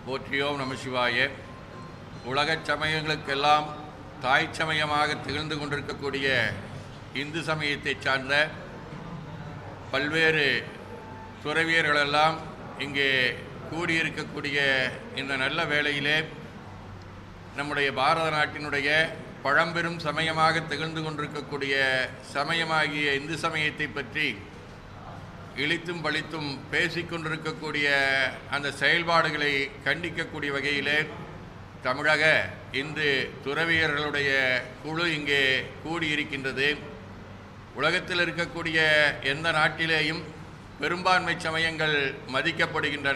போற்றியோம் நம சிவாய உலகச் சமயங்களுக்கெல்லாம் தாய் சமயமாக திகழ்ந்து கொண்டிருக்கக்கூடிய இந்து சமயத்தைச் சார்ந்த பல்வேறு துறவியர்களெல்லாம் இங்கே கூடியிருக்கக்கூடிய இந்த நல்ல வேளையிலே நம்முடைய பாரத நாட்டினுடைய பழம்பெரும் சமயமாக திகழ்ந்து கொண்டிருக்கக்கூடிய சமயமாகிய இந்து சமயத்தை பற்றி இழித்தும் பழித்தும் பேசிக்கொண்டிருக்கக்கூடிய அந்த செயல்பாடுகளை கண்டிக்கக்கூடிய வகையிலே தமிழக இந்து துறவியர்களுடைய குழு இங்கே கூடியிருக்கின்றது உலகத்தில் இருக்கக்கூடிய எந்த நாட்டிலேயும் பெரும்பான்மை சமயங்கள் மதிக்கப்படுகின்றன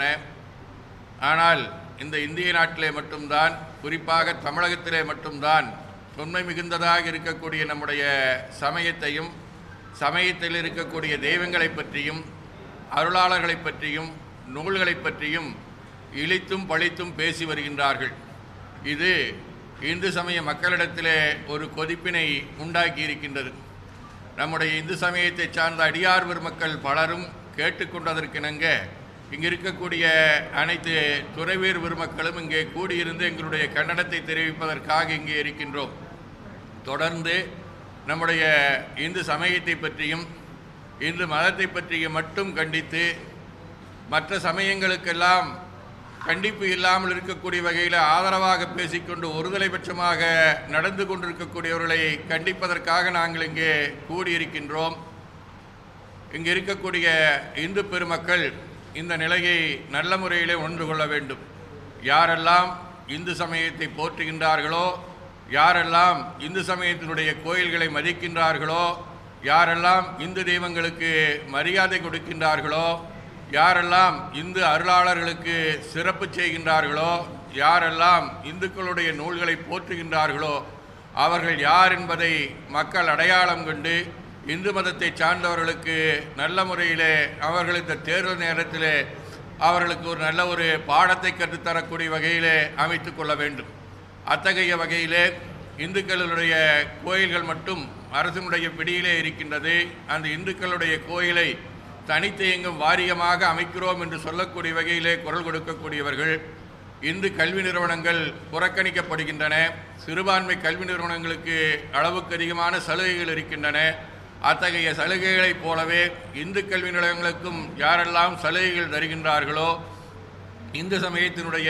ஆனால் இந்த இந்திய நாட்டிலே மட்டும்தான் குறிப்பாக தமிழகத்திலே மட்டும்தான் தொன்மை மிகுந்ததாக இருக்கக்கூடிய நம்முடைய சமயத்தையும் சமயத்தில் இருக்கக்கூடிய தெய்வங்களை பற்றியும் அருளாளர்களை பற்றியும் நூல்களை பற்றியும் இழித்தும் பழித்தும் பேசி வருகின்றார்கள் இது இந்து சமய மக்களிடத்திலே ஒரு கொதிப்பினை உண்டாக்கி இருக்கின்றது நம்முடைய இந்து சமயத்தை சார்ந்த அடியார் பெருமக்கள் பலரும் கேட்டுக்கொண்டதற்கிணங்க இங்கு இருக்கக்கூடிய அனைத்து துறைவேர் பெருமக்களும் இங்கே கூடியிருந்து எங்களுடைய கண்டனத்தை தெரிவிப்பதற்காக இங்கே இருக்கின்றோம் தொடர்ந்து நம்முடைய இந்து சமயத்தை பற்றியும் இந்து மதத்தை பற்றியும் மட்டும் கண்டித்து மற்ற சமயங்களுக்கெல்லாம் கண்டிப்பு இல்லாமல் இருக்கக்கூடிய வகையில் ஆதரவாக பேசிக்கொண்டு ஒருதலை பட்சமாக நடந்து கொண்டிருக்கக்கூடியவர்களை கண்டிப்பதற்காக நாங்கள் இங்கே கூடியிருக்கின்றோம் இங்கே இருக்கக்கூடிய இந்து பெருமக்கள் இந்த நிலையை நல்ல முறையிலே உணர்ந்து கொள்ள வேண்டும் யாரெல்லாம் இந்து சமயத்தை போற்றுகின்றார்களோ யாரெல்லாம் இந்து சமயத்தினுடைய கோயில்களை மதிக்கின்றார்களோ யாரெல்லாம் இந்து தெய்வங்களுக்கு மரியாதை கொடுக்கின்றார்களோ யாரெல்லாம் இந்து அருளாளர்களுக்கு சிறப்பு செய்கின்றார்களோ யாரெல்லாம் இந்துக்களுடைய நூல்களை போற்றுகின்றார்களோ அவர்கள் யார் என்பதை மக்கள் அடையாளம் கண்டு இந்து மதத்தை சார்ந்தவர்களுக்கு நல்ல முறையிலே அவர்கள் இந்த தேர்தல் நேரத்திலே அவர்களுக்கு ஒரு நல்ல ஒரு பாடத்தை கற்றுத்தரக்கூடிய வகையிலே அமைத்து கொள்ள வேண்டும் அத்தகைய வகையிலே இந்துக்களுடைய கோயில்கள் மட்டும் அரசனுடைய பிடியிலே இருக்கின்றது அந்த இந்துக்களுடைய கோயிலை தனித்து இயங்கும் வாரியமாக அமைக்கிறோம் என்று சொல்லக்கூடிய வகையிலே குரல் கொடுக்கக்கூடியவர்கள் இந்து கல்வி நிறுவனங்கள் புறக்கணிக்கப்படுகின்றன சிறுபான்மை கல்வி நிறுவனங்களுக்கு அளவுக்கு அதிகமான சலுகைகள் இருக்கின்றன அத்தகைய சலுகைகளைப் போலவே இந்து கல்வி நிலையங்களுக்கும் யாரெல்லாம் சலுகைகள் தருகின்றார்களோ இந்து சமயத்தினுடைய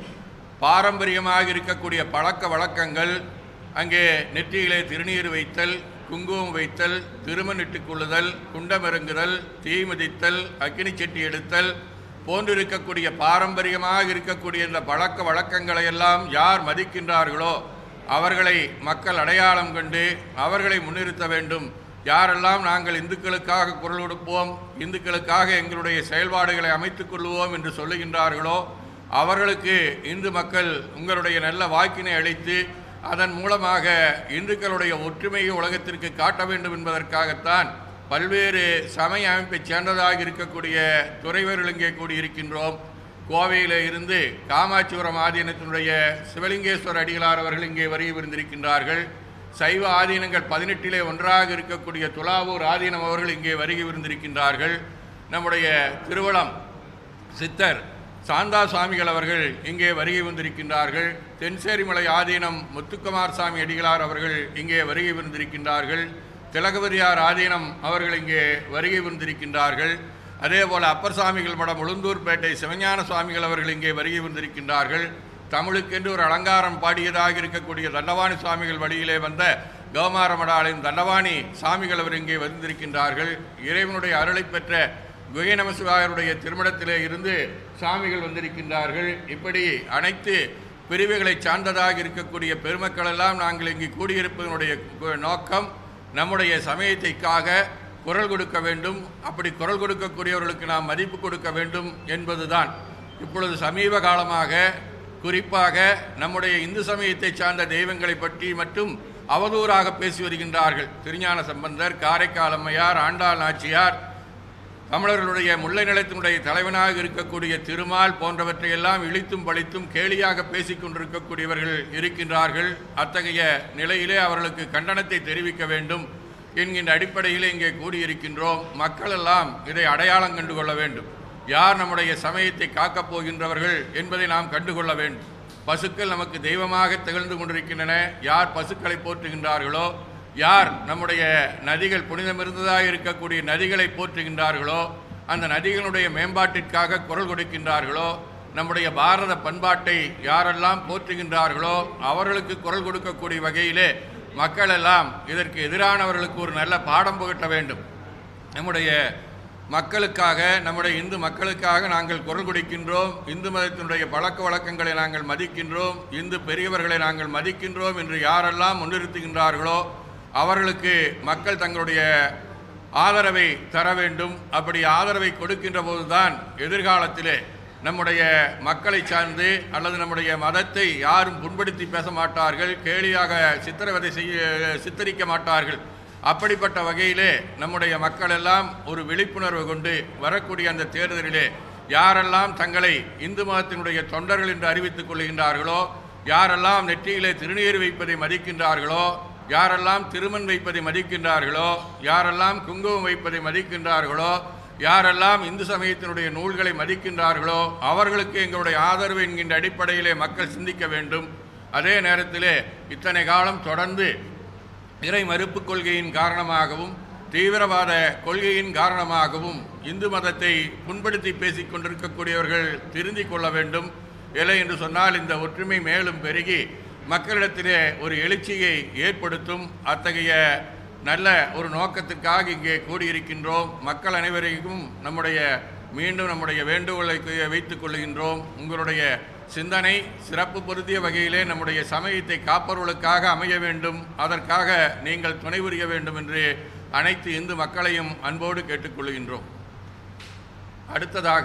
பாரம்பரியமாக இருக்கக்கூடிய பழக்க வழக்கங்கள் அங்கே நெற்றியிலே திருநீர் வைத்தல் குங்குமம் வைத்தல் திருமணிட்டுக் கொள்ளுதல் குண்டமிறங்குதல் தீ மிதித்தல் அக்கினி செட்டி எடுத்தல் போன்றிருக்கக்கூடிய பாரம்பரியமாக இருக்கக்கூடிய இந்த பழக்க வழக்கங்களை எல்லாம் யார் மதிக்கின்றார்களோ அவர்களை மக்கள் அடையாளம் கண்டு அவர்களை முன்னிறுத்த வேண்டும் யாரெல்லாம் நாங்கள் இந்துக்களுக்காக குரல் கொடுப்போம் இந்துக்களுக்காக எங்களுடைய செயல்பாடுகளை அமைத்துக் கொள்வோம் என்று சொல்லுகின்றார்களோ அவர்களுக்கு இந்து மக்கள் உங்களுடைய நல்ல வாக்கினை அளித்து அதன் மூலமாக இந்துக்களுடைய ஒற்றுமையை உலகத்திற்கு காட்ட வேண்டும் என்பதற்காகத்தான் பல்வேறு சமய அமைப்பைச் சேர்ந்ததாக இருக்கக்கூடிய துறைவர்கள் இங்கே கூடியிருக்கின்றோம் கோவையில் இருந்து காமாட்சிபுரம் ஆதீனத்தினுடைய சிவலிங்கேஸ்வர அடிகளார் அவர்கள் இங்கே வருகை விருந்திருக்கின்றார்கள் சைவ ஆதீனங்கள் பதினெட்டிலே ஒன்றாக இருக்கக்கூடிய துலாவூர் ஆதீனம் அவர்கள் இங்கே வருகை விருந்திருக்கின்றார்கள் நம்முடைய திருவளம் சித்தர் சாந்தா சுவாமிகள் அவர்கள் இங்கே வருகை வந்திருக்கின்றார்கள் தென்சேரிமலை ஆதீனம் முத்துக்குமார் சாமி அடிகளார் அவர்கள் இங்கே வருகை வந்திருக்கின்றார்கள் திலகவரியார் ஆதீனம் அவர்கள் இங்கே வருகை வந்திருக்கின்றார்கள் அதே போல் அப்பர் சாமிகள் மடம் உளுந்தூர்பேட்டை சிவஞான சுவாமிகள் அவர்கள் இங்கே வருகை வந்திருக்கின்றார்கள் தமிழுக்கென்று ஒரு அலங்காரம் பாடியதாக இருக்கக்கூடிய தண்டவாணி சுவாமிகள் வழியிலே வந்த கௌமார மடாலயம் தண்டவாணி சாமிகள் அவர் இங்கே வந்திருக்கின்றார்கள் இறைவனுடைய அருளை பெற்ற குகை நமசிவாயருடைய திருமணத்திலே இருந்து சாமிகள் வந்திருக்கின்றார்கள் இப்படி அனைத்து பிரிவுகளை சார்ந்ததாக இருக்கக்கூடிய பெருமக்களெல்லாம் நாங்கள் இங்கு கூடியிருப்பதனுடைய கு- நோக்கம் நம்முடைய சமயத்தைக்காக குரல் கொடுக்க வேண்டும் அப்படி குரல் கொடுக்கக்கூடியவர்களுக்கு நாம் மதிப்பு கொடுக்க வேண்டும் என்பதுதான் இப்பொழுது சமீப காலமாக குறிப்பாக நம்முடைய இந்து சமயத்தை சார்ந்த தெய்வங்களை பற்றி மட்டும் அவதூறாக பேசி வருகின்றார்கள் திருஞான சம்பந்தர் காரைக்கால் அம்மையார் ஆண்டாள் நாச்சியார் தமிழர்களுடைய முல்லை நிலத்தினுடைய தலைவனாக இருக்கக்கூடிய திருமால் போன்றவற்றையெல்லாம் இழித்தும் பழித்தும் கேலியாக பேசிக் கொண்டிருக்கக்கூடியவர்கள் இருக்கின்றார்கள் அத்தகைய நிலையிலே அவர்களுக்கு கண்டனத்தை தெரிவிக்க வேண்டும் என்கின்ற அடிப்படையில் இங்கே கூடியிருக்கின்றோம் மக்கள் எல்லாம் இதை அடையாளம் கண்டு கொள்ள வேண்டும் யார் நம்முடைய சமயத்தை காக்கப் போகின்றவர்கள் என்பதை நாம் கண்டுகொள்ள வேண்டும் பசுக்கள் நமக்கு தெய்வமாக திகழ்ந்து கொண்டிருக்கின்றன யார் பசுக்களை போற்றுகின்றார்களோ யார் நம்முடைய நதிகள் புனிதமிருந்ததாக இருக்கக்கூடிய நதிகளை போற்றுகின்றார்களோ அந்த நதிகளுடைய மேம்பாட்டிற்காக குரல் கொடுக்கின்றார்களோ நம்முடைய பாரத பண்பாட்டை யாரெல்லாம் போற்றுகின்றார்களோ அவர்களுக்கு குரல் கொடுக்கக்கூடிய வகையிலே மக்கள் எல்லாம் இதற்கு எதிரானவர்களுக்கு ஒரு நல்ல பாடம் புகட்ட வேண்டும் நம்முடைய மக்களுக்காக நம்முடைய இந்து மக்களுக்காக நாங்கள் குரல் கொடுக்கின்றோம் இந்து மதத்தினுடைய பழக்க வழக்கங்களை நாங்கள் மதிக்கின்றோம் இந்து பெரியவர்களை நாங்கள் மதிக்கின்றோம் என்று யாரெல்லாம் முன்னிறுத்துகின்றார்களோ அவர்களுக்கு மக்கள் தங்களுடைய ஆதரவை தர வேண்டும் அப்படி ஆதரவை கொடுக்கின்ற போதுதான் எதிர்காலத்திலே நம்முடைய மக்களை சார்ந்து அல்லது நம்முடைய மதத்தை யாரும் புண்படுத்தி பேச மாட்டார்கள் கேலியாக சித்திரவதை செய்ய சித்தரிக்க மாட்டார்கள் அப்படிப்பட்ட வகையிலே நம்முடைய மக்கள் எல்லாம் ஒரு விழிப்புணர்வு கொண்டு வரக்கூடிய அந்த தேர்தலிலே யாரெல்லாம் தங்களை இந்து மதத்தினுடைய தொண்டர்கள் என்று அறிவித்துக் கொள்கின்றார்களோ யாரெல்லாம் நெற்றியிலே திருநீர் வைப்பதை மதிக்கின்றார்களோ யாரெல்லாம் திருமண் வைப்பதை மதிக்கின்றார்களோ யாரெல்லாம் குங்குமம் வைப்பதை மதிக்கின்றார்களோ யாரெல்லாம் இந்து சமயத்தினுடைய நூல்களை மதிக்கின்றார்களோ அவர்களுக்கு எங்களுடைய ஆதரவு என்கின்ற அடிப்படையிலே மக்கள் சிந்திக்க வேண்டும் அதே நேரத்திலே இத்தனை காலம் தொடர்ந்து இறை மறுப்பு கொள்கையின் காரணமாகவும் தீவிரவாத கொள்கையின் காரணமாகவும் இந்து மதத்தை புண்படுத்தி பேசிக் கொண்டிருக்கக்கூடியவர்கள் திருந்திக் கொள்ள வேண்டும் இல்லை என்று சொன்னால் இந்த ஒற்றுமை மேலும் பெருகி மக்களிடத்திலே ஒரு எழுச்சியை ஏற்படுத்தும் அத்தகைய நல்ல ஒரு நோக்கத்திற்காக இங்கே கூடியிருக்கின்றோம் மக்கள் அனைவரையும் நம்முடைய மீண்டும் நம்முடைய வேண்டுகோளை வைத்துக் கொள்கின்றோம் உங்களுடைய சிந்தனை சிறப்பு பொருந்திய வகையிலே நம்முடைய சமயத்தை காப்பவர்களுக்காக அமைய வேண்டும் அதற்காக நீங்கள் துணை புரிய வேண்டும் என்று அனைத்து இந்து மக்களையும் அன்போடு கேட்டுக்கொள்கின்றோம் அடுத்ததாக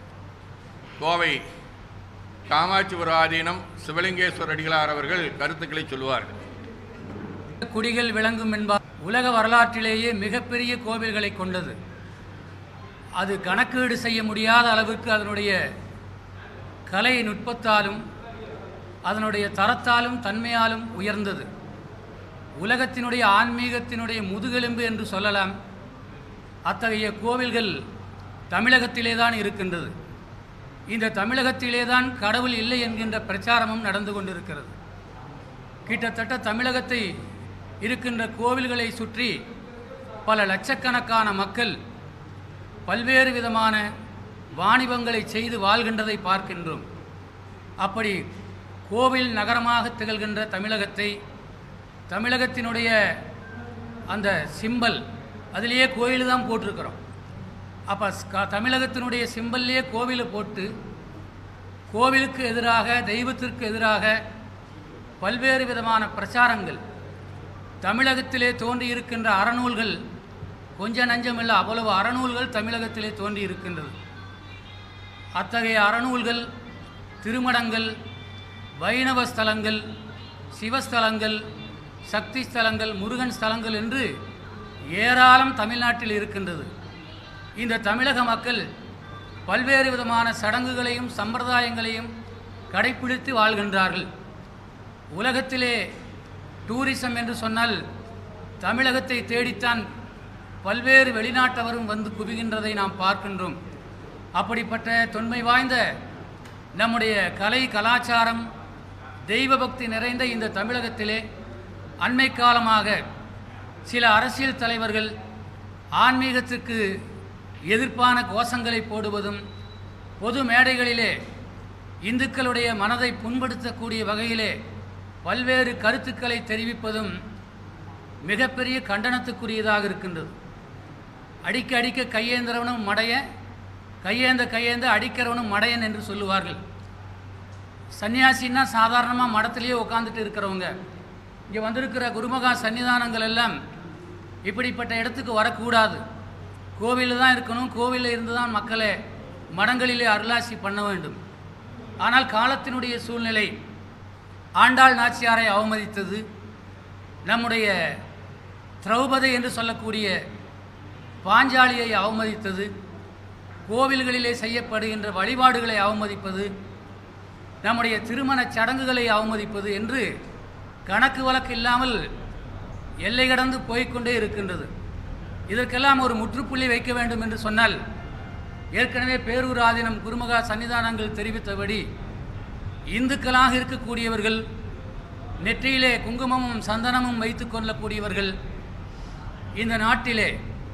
கோவை காமாட்சிபுர ஆதீனம் சிவலிங்கேஸ்வர அடிகளார் அவர்கள் கருத்துக்களை சொல்லுவார்கள் குடிகள் விளங்கும் என்பார் உலக வரலாற்றிலேயே மிகப்பெரிய கோவில்களை கொண்டது அது கணக்கீடு செய்ய முடியாத அளவுக்கு அதனுடைய கலை நுட்பத்தாலும் அதனுடைய தரத்தாலும் தன்மையாலும் உயர்ந்தது உலகத்தினுடைய ஆன்மீகத்தினுடைய முதுகெலும்பு என்று சொல்லலாம் அத்தகைய கோவில்கள் தமிழகத்திலே தான் இருக்கின்றது இந்த தமிழகத்திலே தான் கடவுள் இல்லை என்கின்ற பிரச்சாரமும் நடந்து கொண்டிருக்கிறது கிட்டத்தட்ட தமிழகத்தை இருக்கின்ற கோவில்களை சுற்றி பல லட்சக்கணக்கான மக்கள் பல்வேறு விதமான வாணிபங்களை செய்து வாழ்கின்றதை பார்க்கின்றோம் அப்படி கோவில் நகரமாக திகழ்கின்ற தமிழகத்தை தமிழகத்தினுடைய அந்த சிம்பல் அதிலேயே கோயில் தான் போட்டிருக்கிறோம் அப்போ க- தமிழகத்தினுடைய சிம்பல்லையே கோவிலை போட்டு கோவிலுக்கு எதிராக தெய்வத்திற்கு எதிராக பல்வேறு விதமான பிரச்சாரங்கள் தமிழகத்திலே தோன்றியிருக்கின்ற அறநூல்கள் கொஞ்ச நஞ்சமில்லை அவ்வளவு அறநூல்கள் தமிழகத்திலே தோன்றி இருக்கின்றது அத்தகைய அறநூல்கள் திருமடங்கள் வைணவ ஸ்தலங்கள் சிவஸ்தலங்கள் சக்தி ஸ்தலங்கள் முருகன் ஸ்தலங்கள் என்று ஏராளம் தமிழ்நாட்டில் இருக்கின்றது இந்த தமிழக மக்கள் பல்வேறு விதமான சடங்குகளையும் சம்பிரதாயங்களையும் கடைப்பிடித்து வாழ்கின்றார்கள் உலகத்திலே டூரிசம் என்று சொன்னால் தமிழகத்தை தேடித்தான் பல்வேறு வெளிநாட்டவரும் வந்து குவிகின்றதை நாம் பார்க்கின்றோம் அப்படிப்பட்ட தொன்மை வாய்ந்த நம்முடைய கலை கலாச்சாரம் தெய்வ பக்தி நிறைந்த இந்த தமிழகத்திலே அண்மை காலமாக சில அரசியல் தலைவர்கள் ஆன்மீகத்துக்கு எதிர்ப்பான கோஷங்களை போடுவதும் பொது மேடைகளிலே இந்துக்களுடைய மனதை புண்படுத்தக்கூடிய வகையிலே பல்வேறு கருத்துக்களை தெரிவிப்பதும் மிகப்பெரிய கண்டனத்துக்குரியதாக இருக்கின்றது அடிக்க அடிக்க கையேந்திரவனும் மடைய கையேந்த கையேந்த அடிக்கிறவனும் மடையன் என்று சொல்லுவார்கள் சன்னியாசின்னா சாதாரணமாக மடத்திலேயே உட்காந்துட்டு இருக்கிறவங்க இங்கே வந்திருக்கிற குருமகா சன்னிதானங்கள் எல்லாம் இப்படிப்பட்ட இடத்துக்கு வரக்கூடாது கோவிலில் தான் இருக்கணும் கோவிலில் இருந்து தான் மக்களை மடங்களிலே அருளாசி பண்ண வேண்டும் ஆனால் காலத்தினுடைய சூழ்நிலை ஆண்டாள் நாச்சியாரை அவமதித்தது நம்முடைய திரௌபதி என்று சொல்லக்கூடிய பாஞ்சாலியை அவமதித்தது கோவில்களிலே செய்யப்படுகின்ற வழிபாடுகளை அவமதிப்பது நம்முடைய திருமணச் சடங்குகளை அவமதிப்பது என்று கணக்கு வழக்கு இல்லாமல் எல்லை கடந்து போய்க்கொண்டே இருக்கின்றது இதற்கெல்லாம் ஒரு முற்றுப்புள்ளி வைக்க வேண்டும் என்று சொன்னால் ஏற்கனவே பேரூர் ஆதீனம் குருமகா சன்னிதானங்கள் தெரிவித்தபடி இந்துக்களாக இருக்கக்கூடியவர்கள் நெற்றியிலே குங்குமமும் சந்தனமும் வைத்துக் கொள்ளக்கூடியவர்கள் இந்த நாட்டிலே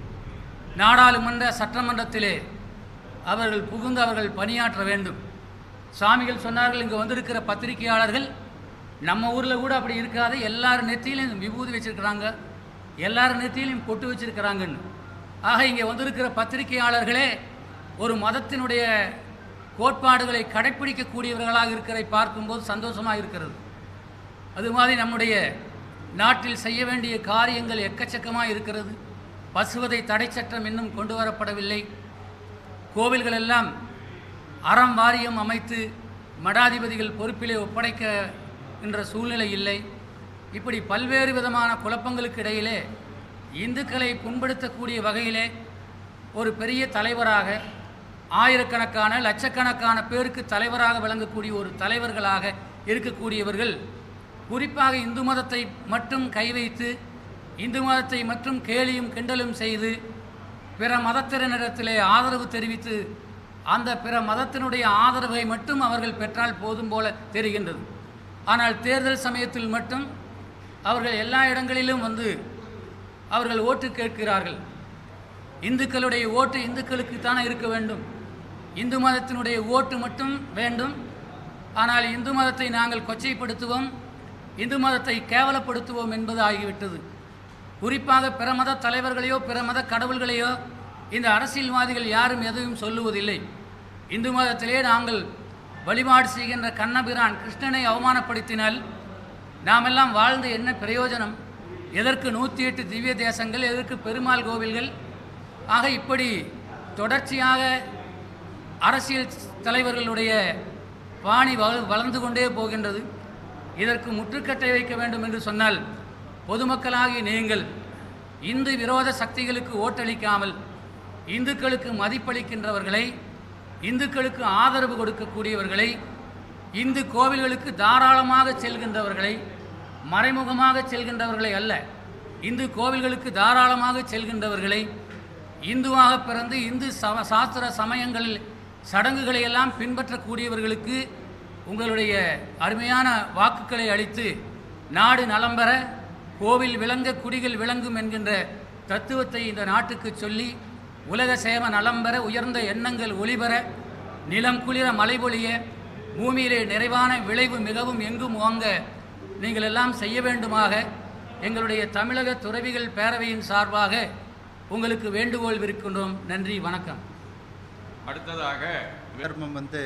நாடாளுமன்ற சட்டமன்றத்திலே அவர்கள் புகுந்து அவர்கள் பணியாற்ற வேண்டும் சாமிகள் சொன்னார்கள் இங்கே வந்திருக்கிற பத்திரிகையாளர்கள் நம்ம ஊரில் கூட அப்படி இருக்காது எல்லார் நெத்தியிலையும் விபூதி வச்சிருக்கிறாங்க எல்லார் நெத்தியிலையும் பொட்டு வச்சிருக்கிறாங்கன்னு ஆக இங்கே வந்திருக்கிற பத்திரிகையாளர்களே ஒரு மதத்தினுடைய கோட்பாடுகளை கடைப்பிடிக்கக்கூடியவர்களாக இருக்கிறதை பார்க்கும்போது சந்தோஷமாக இருக்கிறது அது மாதிரி நம்முடைய நாட்டில் செய்ய வேண்டிய காரியங்கள் எக்கச்சக்கமாக இருக்கிறது பசுவதை தடை சட்டம் இன்னும் கொண்டு வரப்படவில்லை கோவில்கள் எல்லாம் அறம் வாரியம் அமைத்து மடாதிபதிகள் பொறுப்பிலே ஒப்படைக்க என்ற சூழ்நிலை இல்லை இப்படி பல்வேறு விதமான குழப்பங்களுக்கு இடையிலே இந்துக்களை புண்படுத்தக்கூடிய வகையிலே ஒரு பெரிய தலைவராக ஆயிரக்கணக்கான லட்சக்கணக்கான பேருக்கு தலைவராக விளங்கக்கூடிய ஒரு தலைவர்களாக இருக்கக்கூடியவர்கள் குறிப்பாக இந்து மதத்தை மட்டும் கை வைத்து இந்து மதத்தை மட்டும் கேலியும் கிண்டலும் செய்து பிற மதத்தினரிடத்திலே ஆதரவு தெரிவித்து அந்த பிற மதத்தினுடைய ஆதரவை மட்டும் அவர்கள் பெற்றால் போதும் போல தெரிகின்றது ஆனால் தேர்தல் சமயத்தில் மட்டும் அவர்கள் எல்லா இடங்களிலும் வந்து அவர்கள் ஓட்டு கேட்கிறார்கள் இந்துக்களுடைய ஓட்டு இந்துக்களுக்கு தானே இருக்க வேண்டும் இந்து மதத்தினுடைய ஓட்டு மட்டும் வேண்டும் ஆனால் இந்து மதத்தை நாங்கள் கொச்சைப்படுத்துவோம் இந்து மதத்தை கேவலப்படுத்துவோம் என்பது ஆகிவிட்டது குறிப்பாக பிற மத தலைவர்களையோ பிற மத கடவுள்களையோ இந்த அரசியல்வாதிகள் யாரும் எதுவும் சொல்லுவதில்லை இந்து மதத்திலே நாங்கள் வழிபாடு செய்கின்ற கண்ணபிரான் கிருஷ்ணனை அவமானப்படுத்தினால் நாமெல்லாம் வாழ்ந்து என்ன பிரயோஜனம் எதற்கு நூற்றி எட்டு திவ்ய தேசங்கள் எதற்கு பெருமாள் கோவில்கள் ஆக இப்படி தொடர்ச்சியாக அரசியல் தலைவர்களுடைய பாணி வள வளர்ந்து கொண்டே போகின்றது இதற்கு முற்றுக்கட்டை வைக்க வேண்டும் என்று சொன்னால் பொதுமக்களாகிய நீங்கள் இந்து விரோத சக்திகளுக்கு ஓட்டளிக்காமல் இந்துக்களுக்கு மதிப்பளிக்கின்றவர்களை இந்துக்களுக்கு ஆதரவு கொடுக்கக்கூடியவர்களை இந்து கோவில்களுக்கு தாராளமாக செல்கின்றவர்களை மறைமுகமாக செல்கின்றவர்களை அல்ல இந்து கோவில்களுக்கு தாராளமாக செல்கின்றவர்களை இந்துவாக பிறந்து இந்து சம சாஸ்திர சமயங்களில் சடங்குகளை எல்லாம் பின்பற்றக்கூடியவர்களுக்கு உங்களுடைய அருமையான வாக்குகளை அளித்து நாடு நலம் பெற கோவில் விளங்க குடிகள் விளங்கும் என்கின்ற தத்துவத்தை இந்த நாட்டுக்கு சொல்லி உலக சேம நலம் பெற உயர்ந்த எண்ணங்கள் ஒளிபெற நிலம் குளிர மழை பொழிய பூமியிலே நிறைவான விளைவு மிகவும் எங்கும் ஓங்க நீங்கள் எல்லாம் செய்ய வேண்டுமாக எங்களுடைய தமிழக துறவிகள் பேரவையின் சார்பாக உங்களுக்கு வேண்டுகோள் விடுக்கின்றோம் நன்றி வணக்கம் அடுத்ததாக தர்மம் வந்து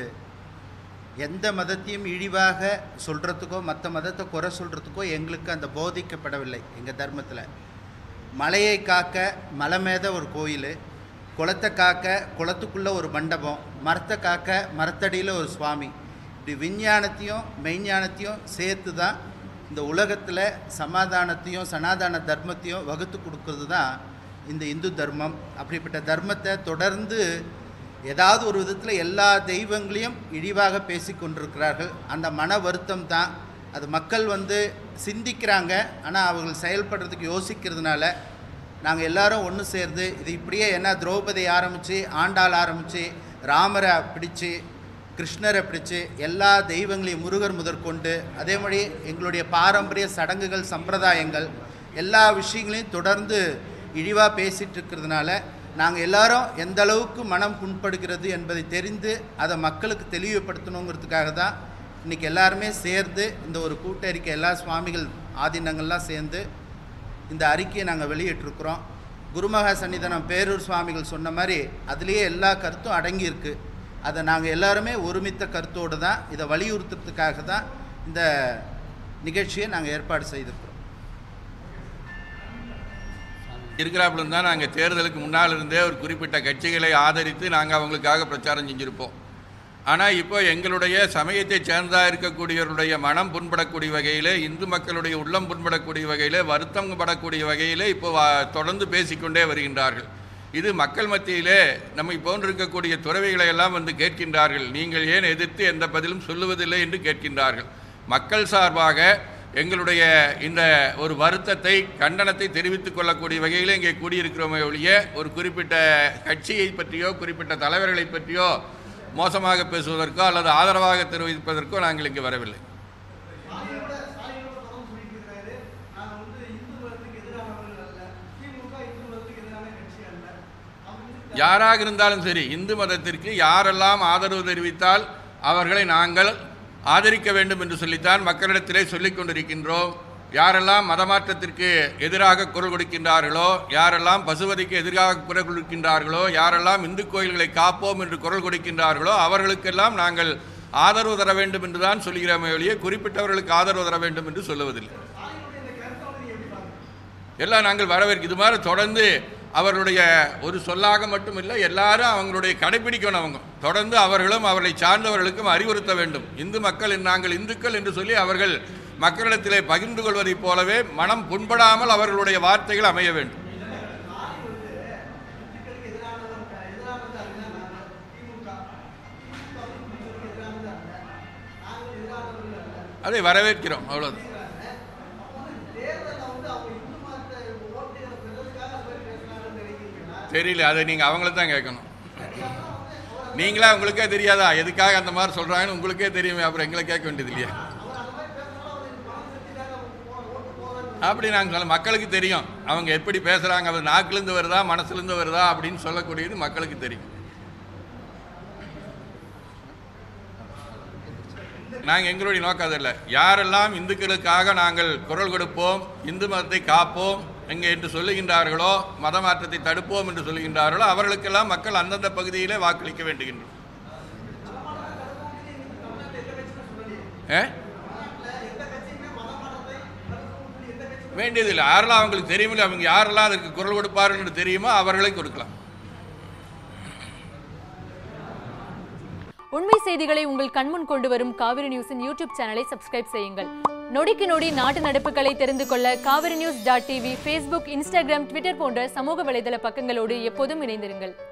எந்த மதத்தையும் இழிவாக சொல்கிறதுக்கோ மற்ற மதத்தை குறை சொல்கிறதுக்கோ எங்களுக்கு அந்த போதிக்கப்படவில்லை எங்கள் தர்மத்தில் மலையை காக்க மலை மேத ஒரு கோயில் குளத்தை காக்க குளத்துக்குள்ளே ஒரு மண்டபம் மரத்தை காக்க மரத்தடியில் ஒரு சுவாமி இப்படி விஞ்ஞானத்தையும் மெய்ஞானத்தையும் சேர்த்து தான் இந்த உலகத்தில் சமாதானத்தையும் சனாதன தர்மத்தையும் வகுத்து கொடுக்கறது தான் இந்த இந்து தர்மம் அப்படிப்பட்ட தர்மத்தை தொடர்ந்து ஏதாவது ஒரு விதத்தில் எல்லா தெய்வங்களையும் இழிவாக பேசி கொண்டிருக்கிறார்கள் அந்த மன வருத்தம் தான் அது மக்கள் வந்து சிந்திக்கிறாங்க ஆனால் அவர்கள் செயல்படுறதுக்கு யோசிக்கிறதுனால நாங்கள் எல்லாரும் ஒன்று சேர்ந்து இது இப்படியே என்ன திரௌபதி ஆரம்பித்து ஆண்டாள் ஆரம்பித்து ராமரை பிடிச்சு கிருஷ்ணரை பிடிச்சு எல்லா தெய்வங்களையும் முருகர் முதற்கொண்டு அதே மாதிரி எங்களுடைய பாரம்பரிய சடங்குகள் சம்பிரதாயங்கள் எல்லா விஷயங்களையும் தொடர்ந்து இழிவாக பேசிகிட்டு இருக்கிறதுனால நாங்கள் எல்லாரும் எந்த அளவுக்கு மனம் புண்படுகிறது என்பதை தெரிந்து அதை மக்களுக்கு தெளிவுபடுத்தணுங்கிறதுக்காக தான் இன்றைக்கி எல்லாருமே சேர்ந்து இந்த ஒரு கூட்டறிக்கை எல்லா சுவாமிகள் ஆதீனங்கள்லாம் சேர்ந்து இந்த அறிக்கையை நாங்கள் வெளியிட்டிருக்கிறோம் குருமகா சன்னிதானம் பேரூர் சுவாமிகள் சொன்ன மாதிரி அதுலேயே எல்லா கருத்தும் அடங்கியிருக்கு அதை நாங்கள் எல்லாருமே ஒருமித்த கருத்தோடு தான் இதை வலியுறுத்துறதுக்காக தான் இந்த நிகழ்ச்சியை நாங்கள் ஏற்பாடு செய்திருக்கிறோம் இருக்கிறாப்புல தான் நாங்கள் தேர்தலுக்கு முன்னால் இருந்தே ஒரு குறிப்பிட்ட கட்சிகளை ஆதரித்து நாங்கள் அவங்களுக்காக பிரச்சாரம் செஞ்சுருப்போம் ஆனால் இப்போ எங்களுடைய சமயத்தை சேர்ந்தா இருக்கக்கூடியவருடைய மனம் புண்படக்கூடிய வகையில் இந்து மக்களுடைய உள்ளம் புண்படக்கூடிய வகையில் வருத்தம் படக்கூடிய வகையில் இப்போ வா- தொடர்ந்து பேசிக்கொண்டே வருகின்றார்கள் இது மக்கள் மத்தியிலே நம்மை போன்றிருக்கக்கூடிய துறவிகளை எல்லாம் வந்து கேட்கின்றார்கள் நீங்கள் ஏன் எதிர்த்து எந்த பதிலும் சொல்லுவதில்லை என்று கேட்கின்றார்கள் மக்கள் சார்பாக எங்களுடைய இந்த ஒரு வருத்தத்தை கண்டனத்தை தெரிவித்துக் கொள்ளக்கூடிய வகையில் இங்கே கூடியிருக்கிறோமே ஒழிய ஒரு குறிப்பிட்ட கட்சியை பற்றியோ குறிப்பிட்ட தலைவர்களை பற்றியோ மோசமாக பேசுவதற்கோ அல்லது ஆதரவாக தெரிவிப்பதற்கோ நாங்கள் இங்கு வரவில்லை யாராக இருந்தாலும் சரி இந்து மதத்திற்கு யாரெல்லாம் ஆதரவு தெரிவித்தால் அவர்களை நாங்கள் ஆதரிக்க வேண்டும் என்று சொல்லித்தான் மக்களிடத்திலே சொல்லிக் கொண்டிருக்கின்றோம் யாரெல்லாம் மதமாற்றத்திற்கு எதிராக குரல் கொடுக்கின்றார்களோ யாரெல்லாம் பசுவதிக்கு எதிராக குரல் கொடுக்கின்றார்களோ யாரெல்லாம் இந்து கோயில்களை காப்போம் என்று குரல் கொடுக்கின்றார்களோ அவர்களுக்கெல்லாம் நாங்கள் ஆதரவு தர வேண்டும் என்று தான் சொல்கிறோமே ஒழிய குறிப்பிட்டவர்களுக்கு ஆதரவு தர வேண்டும் என்று சொல்லுவதில்லை எல்லாம் நாங்கள் வரவேற்க இது மாதிரி தொடர்ந்து அவர்களுடைய ஒரு சொல்லாக மட்டுமில்லை எல்லாரும் அவங்களுடைய கடைபிடிக்கணும் அவங்க தொடர்ந்து அவர்களும் அவர்களை சார்ந்தவர்களுக்கும் அறிவுறுத்த வேண்டும் இந்து மக்கள் நாங்கள் இந்துக்கள் என்று சொல்லி அவர்கள் மக்களிடத்திலே பகிர்ந்து கொள்வதைப் போலவே மனம் புண்படாமல் அவர்களுடைய வார்த்தைகள் அமைய வேண்டும் அதை வரவேற்கிறோம் அவ்வளவு தெரியல அதை நீங்கள் அவங்கள தான் கேட்கணும் நீங்களா உங்களுக்கே தெரியாதா எதுக்காக அந்த மாதிரி சொல்கிறாங்கன்னு உங்களுக்கே தெரியுமே அப்புறம் எங்களை கேட்க வேண்டியது இல்லையா அப்படி நாங்கள் சொல்ல மக்களுக்கு தெரியும் அவங்க எப்படி பேசுகிறாங்க அது நாக்குலேருந்து வருதா மனசுலேருந்து வருதா அப்படின்னு சொல்லக்கூடியது மக்களுக்கு தெரியும் நாங்கள் எங்களுடைய நோக்கம் அதில்லை யாரெல்லாம் இந்துக்களுக்காக நாங்கள் குரல் கொடுப்போம் இந்து மதத்தை காப்போம் எங்கே என்று சொல்லுகின்றார்களோ மத மாற்றத்தை தடுப்போம் என்று சொல்லுகின்றார்களோ அவர்களுக்கெல்லாம் மக்கள் அந்தந்த பகுதியிலே வாக்களிக்க வேண்டுகின்றோம் ஏ வேண்டியதில்லை யாரெல்லாம் அவங்களுக்கு தெரியுமில்ல அவங்க யாரெல்லாம் அதற்கு குரல் கொடுப்பார்கள் என்று தெரியுமோ அவர்களை கொடுக்கலாம் உண்மை செய்திகளை உங்கள் கண்முன் கொண்டு வரும் காவிரி நியூஸின் யூடியூப் சேனலை சப்ஸ்கிரைப் செய்யுங்கள் நொடிக்கு நொடி நாட்டு நடப்புகளை தெரிந்து கொள்ள Kaveri news dot TV Facebook Instagram Twitter போன்ற சமூக வலைதள பக்கங்களோடு எப்போதும் இணைந்திருங்கள்